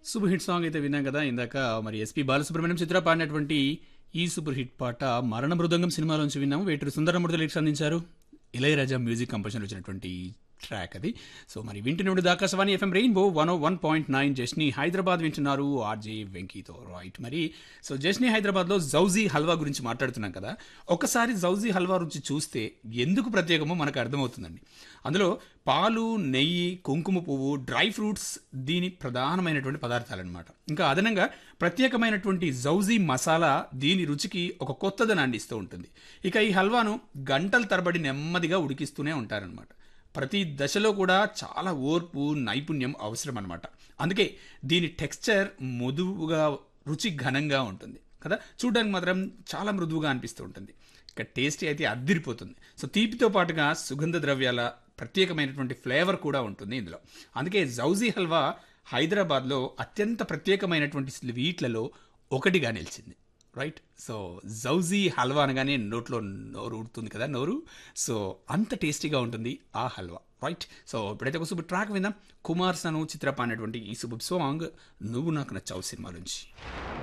super hit song అయితే విన్నాం కదా ఇందాక మరి ఎస్పి బాలసుబ్రహ్మణ్యం చిత్ర పాడినటువంటి ఈ సూపర్ హిట్ పాట మరణ మృదంగం సినిమాలోంచి విన్నాము వేటూరు సుందరమూర్తి లిరిక్స్ అందించారు ఇళయరాజా మ్యూజిక్ కంపోజర్ వచ్చినటువంటి ట్రాక్ అది సో మరి వింటున్నప్పుడు Akashvani FM rainbow one O one point nine జస్ని హైదరాబాద్ వింటున్నారు ఆర్జే వెంకీతో రైట్ మరి సో జస్ని హైదరాబాద్లో జౌజీ హల్వా గురించి మాట్లాడుతున్నాం కదా ఒకసారి జౌజీ హల్వా రుచి చూస్తే ఎందుకు ప్రత్యేకమో మనకు అర్థమవుతుందండి అందులో పాలు నెయ్యి కుంకుమ పువ్వు డ్రై ఫ్రూట్స్ దీని ప్రధానమైనటువంటి పదార్థాలు అనమాట ఇంకా అదనంగా ప్రత్యేకమైనటువంటి జౌజీ మసాలా దీని రుచికి ఒక కొత్తదనాన్ని ఇస్తూ ఉంటుంది ఇక ఈ హల్వాను గంటల తరబడి నెమ్మదిగా ఉడికిస్తూనే ఉంటారనమాట ప్రతి దశలో కూడా చాలా ఓర్పు నైపుణ్యం అవసరం అనమాట అందుకే దీని టెక్స్చర్ మృదువుగా రుచి ఘనంగా ఉంటుంది కదా చూడడానికి మాత్రం చాలా మృదువుగా అనిపిస్తూ ఉంటుంది ఇక టేస్టీ అయితే అద్దిరిపోతుంది సో తీపితో పాటుగా సుగంధ ద్రవ్యాల ప్రత్యేకమైనటువంటి ఫ్లేవర్ కూడా ఉంటుంది ఇందులో అందుకే జౌజీ హల్వా హైదరాబాద్లో అత్యంత ప్రత్యేకమైనటువంటి స్వీట్లలో ఒకటిగా నిలిచింది రైట్ సో జౌజీ హల్వా అనగానే నోట్లో నోరు ఊడుతుంది కదా నోరు సో అంత టేస్టీగా ఉంటుంది ఆ హల్వా రైట్ సో ఇప్పుడైతే ఒక సూపర్ ట్రాక్ విందాం కుమార్ సను చిత్రపాడినటువంటి ఈ సూపర్ సాంగ్ నువ్వు నాకు నచ్చావు సినిమా నుంచి